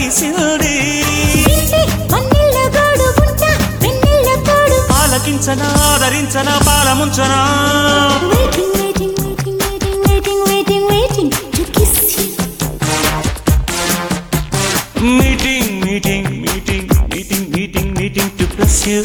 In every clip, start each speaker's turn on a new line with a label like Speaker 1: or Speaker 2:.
Speaker 1: కలిసింది
Speaker 2: ఇంటి మన్నెల్ల గోడు గుంట వెన్నెల్ల కోడు
Speaker 1: ఆలకించనా ఆదరించనా పాలముంచనా
Speaker 2: waiting waiting waiting waiting waiting waiting waiting to kiss you
Speaker 1: meeting meeting meeting meeting meeting meeting to plus you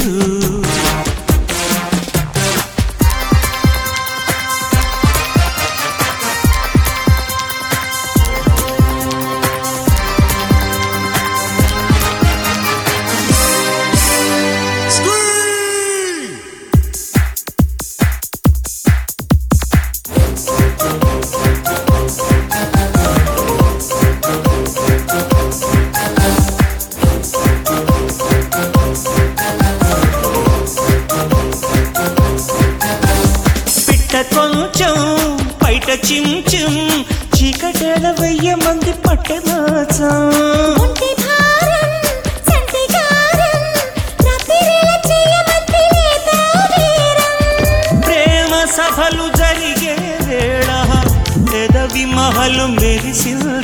Speaker 1: పిట్ట కొంచెం బయట చించం చీకటేల వెయ్య మంది పట్టనాచం
Speaker 2: ఒంటి భారం సంటికారం రాత్రివేళ చేయమంతి లేత వీరం
Speaker 1: ప్రేమ సభలు జరిగే వేళ పెదవి మహలు మెరిసింది